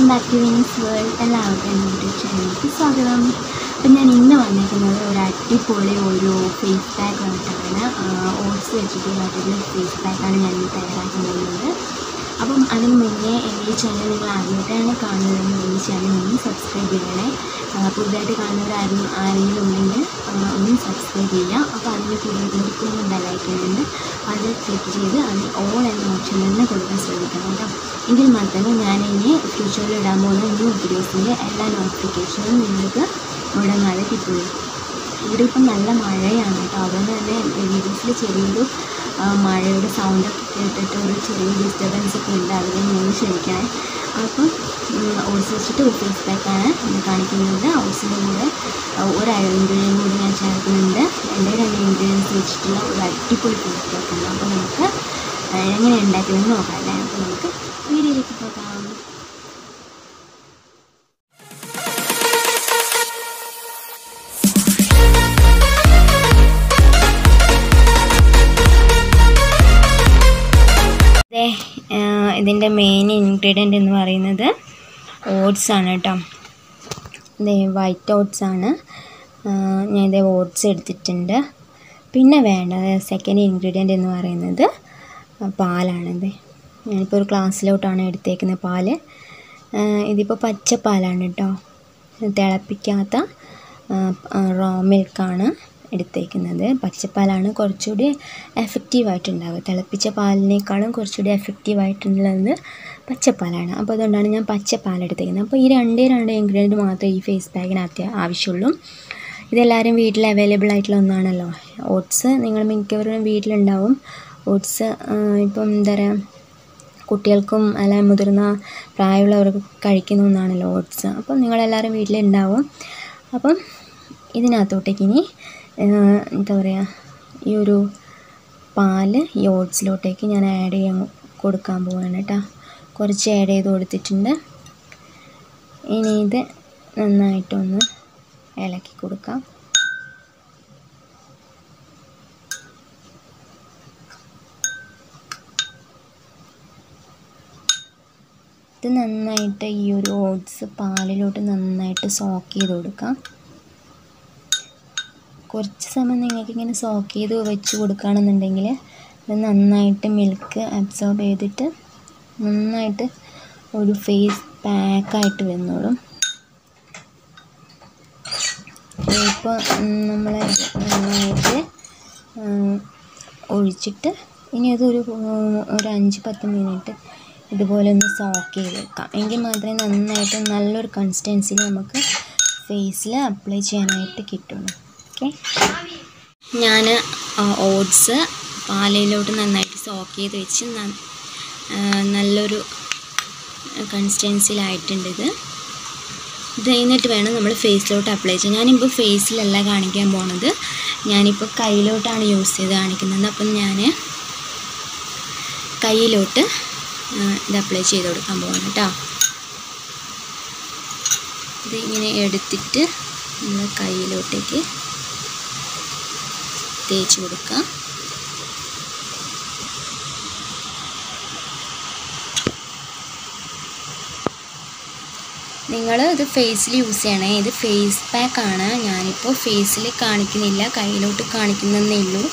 welcome back to Vinees world എല്ലാവർക്കും എൻ്റെ YouTube ചാനലിലേക്ക് സ്വാഗതം അപ്പം ഞാൻ ഇന്ന് വന്നിരിക്കുന്നത് ഒരു അടിപൊളി ഒരു ഫേസ് പാക്ക് ആയിട്ടാണ് ഓട്സ് വെച്ചിട്ടുള്ള അടിപൊളി ഫേസ് പാക്കാണ് ഞാൻ ഇന്ന് തയ്യാറാക്കാൻ പോകുന്നത് അപ്പം അതിന് മുന്നേ എൻ്റെ ഈ ചാനൽ നിങ്ങൾ ആദ്യമായിട്ടാണ് കാണുന്നതെങ്കിൽ ഈ ചാനൽ ഒന്ന് സബ്സ്ക്രൈബ് ചെയ്യണേ ആ, പുതുതായിട്ട് കാണുന്നവരാരും ആരെങ്കിലും ഉണ്ടെങ്കിൽ ആ, ഒന്ന് സബ്സ്ക്രൈബ് ചെയ്യുക അപ്പോൾ അതിന് കൂടുതൽ ബെല്ലൈക്കനുണ്ട് അത് ക്ലിക്ക് ചെയ്ത് അതിൽ ഓൾ എന്ന ഓപ്ഷൻ തന്നെ കൊടുക്കാൻ ശ്രമിക്കണം കേട്ടോ എങ്കിൽ മാത്രമേ ഞാൻ ഇനി ഫ്യൂച്ചറിൽ ഇടാൻ പോകുന്ന ന്യൂ വീഡിയോസിൻ്റെ എല്ലാ നോട്ടിഫിക്കേഷനും നിങ്ങൾക്ക് മുടങ്ങാതെ കിട്ടുള്ളൂ ഇവിടെ ഇപ്പം നല്ല മഴയാണ് കേട്ടോ അതുകൊണ്ട് തന്നെ വീഡിയോസിൽ ചെറിയൊരു ആ, മഴയുടെ സൗണ്ടൊക്കെ കേട്ടിട്ട് ഒരു ചെറിയ ഡിസ്റ്റർബൻസ് ഒക്കെ ഉണ്ട് അതിൽ നിങ്ങൾ ക്ഷമിക്കണേ അപ്പം ഓട്സ് വെച്ചിട്ട് ഒരു ഫേസ് പാക്കാണ് ഇന്ന് കാണിക്കുന്നത് ഓട്സിൻ്റെ കൂടെ ആ, ഒരു ഇൻഗ്രീഡിയൻ കൂടി ഞാൻ ചേർക്കുന്നുണ്ട് രണ്ടേ രണ്ട് ഇൻഗ്രീഡിയൻസ് വെച്ചിട്ടുള്ള ഒരു അടിപൊളി ഫേസ് പാക്കാണ് അപ്പോൾ നമുക്ക് ആ, എങ്ങനെ ഉണ്ടാക്കുന്നത് നോക്കാം അല്ലേ അപ്പോൾ നമുക്ക് വീഡിയോയിലേക്ക് പോകാം അതെ ഇതിൻ്റെ മെയിൻ ഇൻഗ്രീഡിയൻ്റ് എന്ന് പറയുന്നത് ഓട്സ് ആണ് കേട്ടോ ഇതേ വൈറ്റ് ഓട്സ് ആണ് ഞാൻ ഇതേ ഓട്സ് എടുത്തിട്ടുണ്ട് പിന്നെ വേണ്ടത് സെക്കൻഡ് ഇൻഗ്രീഡിയൻ്റ് എന്ന് പറയുന്നത് പാലാണിത് ഞാനിപ്പോൾ ഒരു ഗ്ലാസ്സിലോട്ടാണ് എടുത്തേക്കുന്നത് പാല് ആ, ഇതിപ്പോൾ പച്ചപ്പാലാണ് കേട്ടോ തിളപ്പിക്കാത്ത റോ മിൽക്കാണ് എടുത്തേക്കുന്നത് പച്ചപ്പാലാണ് കുറച്ചുകൂടി എഫക്റ്റീവായിട്ടുണ്ടാവുക തിളപ്പിച്ച പാലിനേക്കാളും കുറച്ചുകൂടി എഫക്റ്റീവായിട്ടുള്ളത് പച്ചപ്പാലാണ് അപ്പോൾ അതുകൊണ്ടാണ് ഞാൻ പച്ചപ്പാൽ എടുത്തേക്കുന്നത് അപ്പോൾ ഈ രണ്ടേ രണ്ട് ഇൻഗ്രീഡിയൻറ്റ് മാത്രമേ ഈ ഫേസ് പാക്കിനകത്ത് ആവശ്യമുള്ളൂ ഇതെല്ലാവരും വീട്ടിൽ അവൈലബിൾ ആയിട്ടുള്ള ഒന്നാണല്ലോ ഓട്സ് നിങ്ങൾ മിക്കവരും വീട്ടിലുണ്ടാവും ഓട്സ് ഇപ്പം എന്താ പറയുക കുട്ടികൾക്കും അല്ല മുതിർന്ന പ്രായമുള്ളവർക്ക് കഴിക്കുന്ന ഒന്നാണല്ലോ ഓട്സ് അപ്പം നിങ്ങളെല്ലാവരും വീട്ടിലുണ്ടാവും അപ്പം ഇതിനകത്തോട്ടേക്ക് ഇനി ആ, എന്താ പറയുക ഈ ഒരു പാല് ഈ ഓട്സിലോട്ടേക്ക് ഞാൻ ആഡ് ചെയ്യാൻ കൊടുക്കാൻ പോവാണ് കേട്ടോ കുറച്ച് ആഡ് ചെയ്ത് കൊടുത്തിട്ടുണ്ട് ഇനി ഇത് നന്നായിട്ടൊന്ന് ഇളക്കി കൊടുക്കാം ഇത് നന്നായിട്ട് ഈ ഒരു ഓട്സ് പാലിലോട്ട് നന്നായിട്ട് സോക്ക് ചെയ്ത് കൊടുക്കാം കുറച്ച് സമയം നിങ്ങൾക്ക് ഇങ്ങനെ സോക്ക് ചെയ്ത് വെച്ച് കൊടുക്കുകയാണെന്നുണ്ടെങ്കിൽ ഇത് നന്നായിട്ട് മിൽക്ക് അബ്സോർബ് ചെയ്തിട്ട് നന്നായിട്ട് ഒരു ഫേസ് പാക്കായിട്ട് വന്നോളും ഇപ്പോൾ നമ്മൾ നന്നായിട്ട് ഉം, ഒഴിച്ചിട്ട് ഇനി അതൊരു ഉം, ഒരു അഞ്ച് പത്ത് മിനിറ്റ് ഇതുപോലെ ഒന്ന് സോക്ക് ചെയ്ത് വെക്കാം എങ്കിൽ മാത്രമേ നന്നായിട്ട് നല്ലൊരു കൺസിസ്റ്റൻസിൽ നമുക്ക് ഫേസിൽ അപ്ലൈ ചെയ്യാനായിട്ട് കിട്ടുള്ളൂ ഓക്കെ ഞാൻ ഓട്സ് പാലയിലോട്ട് നന്നായിട്ട് സോക്ക് ചെയ്ത് വെച്ച് ന- ആ, നല്ലൊരു കൺസിസ്റ്റൻസിയിലായിട്ടുണ്ട് ഇത് ഇത് കഴിഞ്ഞിട്ട് വേണം നമ്മൾ ഫേസിലോട്ട് അപ്ലൈ ചെയ്യാൻ ഞാനിപ്പോൾ ഫേസിലല്ല കാണിക്കാൻ പോണത് ഞാനിപ്പോൾ കയ്യിലോട്ടാണ് യൂസ് ചെയ്ത് കാണിക്കുന്നത് അപ്പം ഞാൻ കയ്യിലോട്ട് ആ, ഇത് അപ്ലൈ ചെയ്ത് കൊടുക്കാൻ പോകണം കേട്ടോ ഇത് ഇങ്ങനെ എടുത്തിട്ട് നമ്മൾ കയ്യിലോട്ടേക്ക് തേച്ച് കൊടുക്കാം നിങ്ങൾ ഇത് ഫേസിൽ യൂസ് ചെയ്യണേ ഇത് ഫേസ് പാക്ക് ആണ് ഞാനിപ്പോൾ ഫേസിൽ കാണിക്കുന്നില്ല കയ്യിലോട്ട് കാണിക്കുന്നതേ ഉള്ളൂ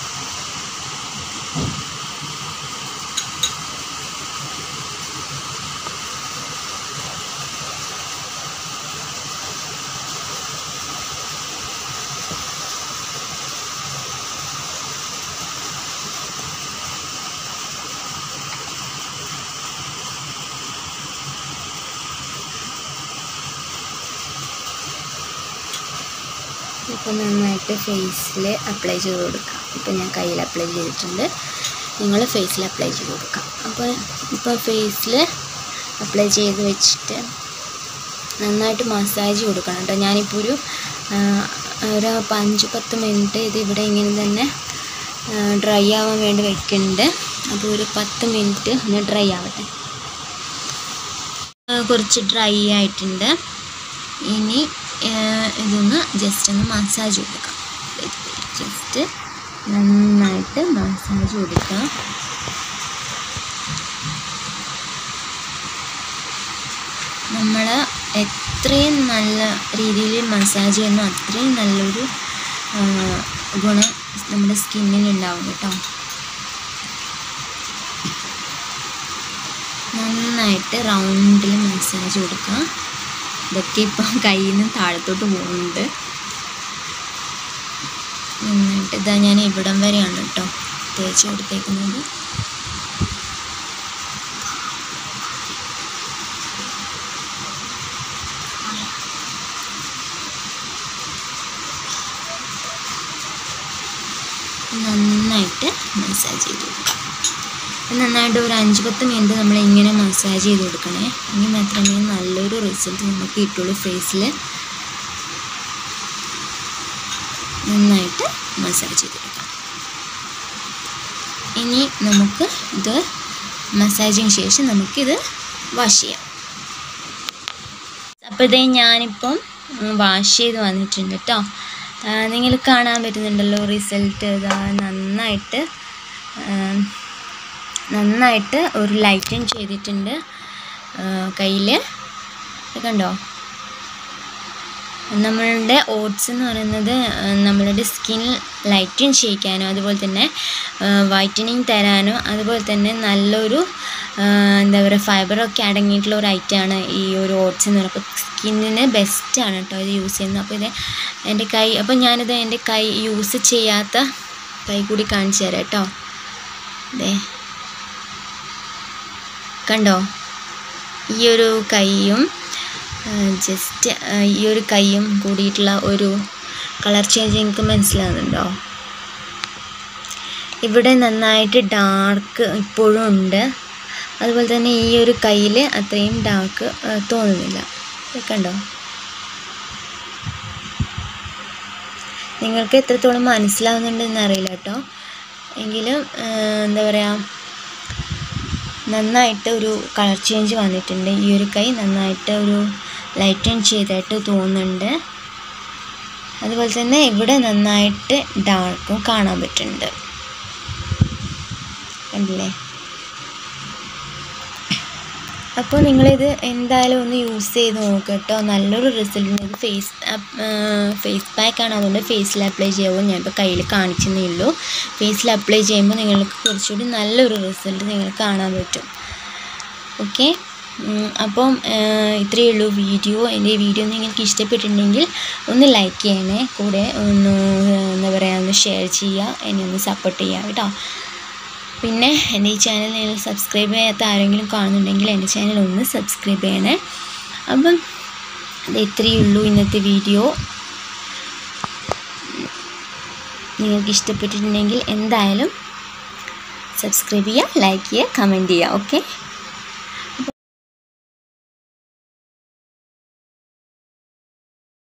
ഇപ്പോൾ നന്നായിട്ട് ഫേസിൽ അപ്ലൈ ചെയ്ത് കൊടുക്കാം ഇപ്പോൾ ഞാൻ കയ്യിൽ അപ്ലൈ ചെയ്തിട്ടുണ്ട് നിങ്ങൾ ഫേസിൽ അപ്ലൈ ചെയ്ത് കൊടുക്കാം അപ്പോൾ ഇപ്പോൾ ഫേസിൽ അപ്ലൈ ചെയ്ത് വെച്ചിട്ട് നന്നായിട്ട് മസാജ് കൊടുക്കണം കേട്ടോ ഞാനിപ്പോൾ ഒരു ആ, ഒരു അഞ്ച് പത്ത് മിനിറ്റ് ഇത് ഇവിടെ ഇങ്ങനെ തന്നെ ഡ്രൈ ആവാൻ വേണ്ടി വെക്കുന്നുണ്ട് അപ്പോൾ ഒരു പത്ത് മിനിറ്റ് ഒന്ന് ഡ്രൈ ആവട്ടെ ആ, കുറച്ച് ഡ്രൈ ആയിട്ടുണ്ട് ഇനി ആ, ഇതൊന്ന് ജസ്റ്റ് ഒന്ന് മസാജ് കൊടുക്കാം ജസ്റ്റ് നന്നായിട്ട് മസാജ് കൊടുക്കാം നമ്മൾ എത്രയും നല്ല രീതിയിൽ മസാജ് ചെയ്യുന്നു അത്രയും നല്ലൊരു ആ, ഗുണം നമ്മുടെ സ്കിന്നിനുണ്ടാവും കേട്ടോ നന്നായിട്ട് റൗണ്ടിൽ മസാജ് കൊടുക്കുക ഇതൊക്കെ ഇപ്പം കയ്യിൽ നിന്ന് താഴത്തോട്ട് പോകുന്നുണ്ട് നന്നായിട്ട് ഇതാ ഞാൻ ഇവിടം വരെയാണ് കേട്ടോ തേച്ച് കൊടുത്തേക്കുന്നത് നന്നായിട്ട് മസാജ് ചെയ്ത് കൊടുക്കാം നന്നായിട്ട് ഒരു അഞ്ച് പത്ത് മിനിറ്റ് നമ്മൾ ഇങ്ങനെ മസാജ് ചെയ്ത് കൊടുക്കണേ എങ്കിൽ മാത്രമേ നല്ലൊരു റിസൾട്ട് നമുക്ക് കിട്ടുള്ളൂ ഫേസിൽ നന്നായിട്ട് മസാജ് ചെയ്ത് കൊടുക്കാം ഇനി നമുക്ക് ഇത് മസാജിങ് ശേഷം നമുക്കിത് വാഷ് ചെയ്യാം അപ്പോൾ ഇതേ ഞാനിപ്പം വാഷ് ചെയ്ത് വന്നിട്ടുണ്ട് കേട്ടോ നിങ്ങൾ കാണാൻ പറ്റുന്നുണ്ടല്ലോ റിസൾട്ട് ഇതാ നന്നായിട്ട് ആ, നന്നായിട്ട് ഒരു ലൈറ്റൻ ചെയ്തിട്ടുണ്ട് കയ്യിൽ കണ്ടോ നമ്മളുടെ ഓട്സ് എന്ന് പറയുന്നത് ആ, നമ്മളുടെ സ്കിൻ ലൈറ്റൻ ചെയ്യിക്കാനോ അതുപോലെ തന്നെ വൈറ്റനിങ് തരാനോ അതുപോലെ തന്നെ നല്ലൊരു ആ, എന്താ പറയുക ഫൈബറൊക്കെ അടങ്ങിയിട്ടുള്ള ഒരു ഐറ്റമാണ് ഈ ഒരു ഓട്സ് എന്ന് പറയുമ്പോൾ സ്കിന്നിന് ബെസ്റ്റാണ് കേട്ടോ ഇത് യൂസ് ചെയ്യുന്നത് അപ്പോൾ ഇത് എൻ്റെ കൈ അപ്പോൾ ഞാനിത് എൻ്റെ കൈ യൂസ് ചെയ്യാത്ത കൈ കൂടി കാണിച്ചു തരാം കേട്ടോ അതെ കണ്ടോ ഈ ഒരു കൈയും ജസ്റ്റ് ഈ ഒരു കൈയും കൂടിയിട്ടുള്ള ഒരു കളർ ചേഞ്ച് നിങ്ങൾക്ക് മനസ്സിലാകുന്നുണ്ടോ ഇവിടെ നന്നായിട്ട് ഡാർക്ക് ഇപ്പോഴും ഉണ്ട് അതുപോലെ തന്നെ ഈ ഒരു കയ്യിൽ അത്രയും ഡാർക്ക് തോന്നുന്നില്ല ഇത് കണ്ടോ നിങ്ങൾക്ക് എത്രത്തോളം മനസ്സിലാവുന്നുണ്ടെന്ന് അറിയില്ല കേട്ടോ എങ്കിലും ആ, എന്താ പറയുക നന്നായിട്ട് ഒരു കളർ ചേഞ്ച് വന്നിട്ടുണ്ട് ഈ ഒരു കൈ നന്നായിട്ട് ഒരു ലൈറ്റൻ ചെയ്തായിട്ട് തോന്നുന്നുണ്ട് അതുപോലെ തന്നെ ഇവിടെ നന്നായിട്ട് ഡാർക്കും കാണാൻ പറ്റുന്നുണ്ട് കണ്ടില്ലേ അപ്പോൾ നിങ്ങളിത് എന്തായാലും ഒന്ന് യൂസ് ചെയ്ത് നോക്കുക കേട്ടോ നല്ലൊരു റിസൾട്ട് ഉണ്ട് ഇത് ഫേസ് ഫേസ് പാക്കാണ് അതുകൊണ്ട് ഫേസിൽ അപ്ലൈ ചെയ്യുമ്പോൾ ഞാനിപ്പോൾ കയ്യിൽ കാണിച്ചെന്നേ ഉള്ളൂ ഫേസിൽ അപ്ലൈ ചെയ്യുമ്പോൾ നിങ്ങൾക്ക് കുറച്ചുകൂടി നല്ലൊരു റിസൾട്ട് നിങ്ങൾക്ക് കാണാൻ പറ്റും ഓക്കെ അപ്പം ആ, ഇത്രയേ ഉള്ളൂ വീഡിയോ എൻ്റെ ഈ വീഡിയോ നിങ്ങൾക്ക് ഇഷ്ടപ്പെട്ടിട്ടുണ്ടെങ്കിൽ ഒന്ന് ലൈക്ക് ചെയ്യണേ കൂടെ ഒന്ന് എന്താ പറയുക ഒന്ന് ഷെയർ ചെയ്യുക എന്നെ ഒന്ന് സപ്പോർട്ട് ചെയ്യുക കേട്ടോ പിന്നെ എൻ്റെ ഈ ചാനൽ നിങ്ങൾ സബ്സ്ക്രൈബ് ചെയ്യാത്ത ആരെങ്കിലും കാണുന്നുണ്ടെങ്കിൽ എൻ്റെ ചാനൽ ഒന്ന് സബ്സ്ക്രൈബ് ചെയ്യണേ അപ്പം ഇത് ഇത്രയേ ഉള്ളൂ ഇന്നത്തെ വീഡിയോ നിങ്ങൾക്ക് ഇഷ്ടപ്പെട്ടിട്ടുണ്ടെങ്കിൽ എന്തായാലും സബ്സ്ക്രൈബ് ചെയ്യുക ലൈക്ക് ചെയ്യുക കമൻറ്റ് ചെയ്യുക ഓക്കെ